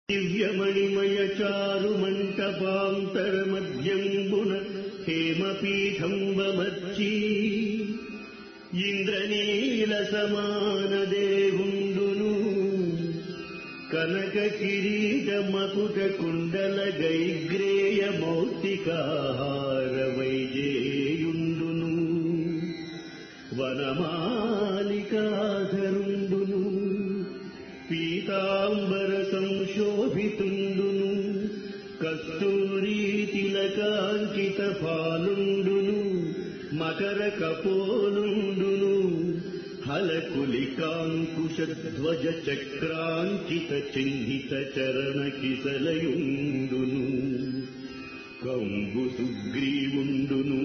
దివ్యమణిమయ చారు మంటపాంతరమధ్యంబున హేమపీఠం వమర్చి ఇంద్రనీల సమాన దేవుండును కనక కిరీట మకుట కుండల గైగ్రేయ మౌక్తికాహార వైజేయుండును వనమాలికాధరుండును పీతాంబర సంశోభితుండును కస్తూరీ తిలకాంకిత పాలుండును మకర కపోలుండును హలకులికాంకుశ ధ్వజ చక్రాంకిత చిహ్నిత చరణ కిసలయుండును కంబు సుగ్రీవుండును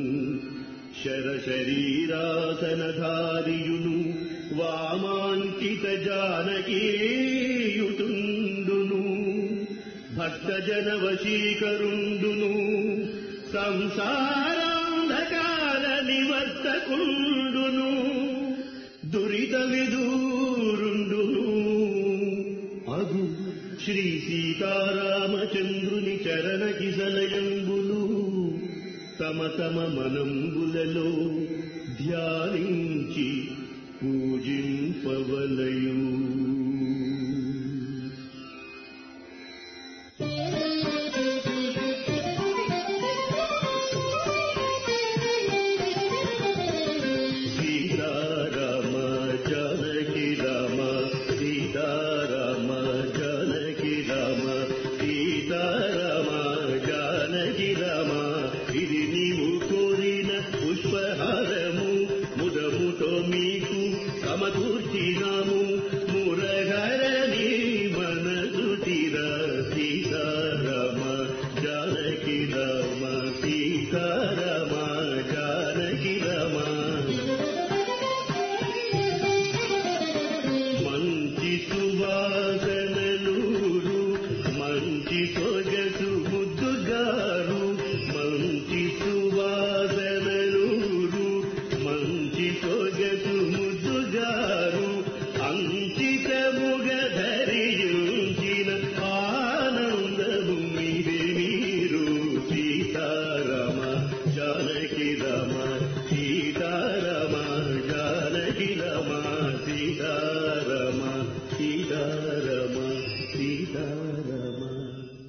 శరశరీరాసనధారియును వామాంకిత జానకీయుతుండును భక్తజన వశీకరుండును సంసారాంధకార నివర్తకుండును దురిత విదూరుండును అగు శ్రీ సీతారామచంద్రుని చరణ కిసలయంబులు తమ తమ మనంబులలో ధ్యానించి పూజింపవలయు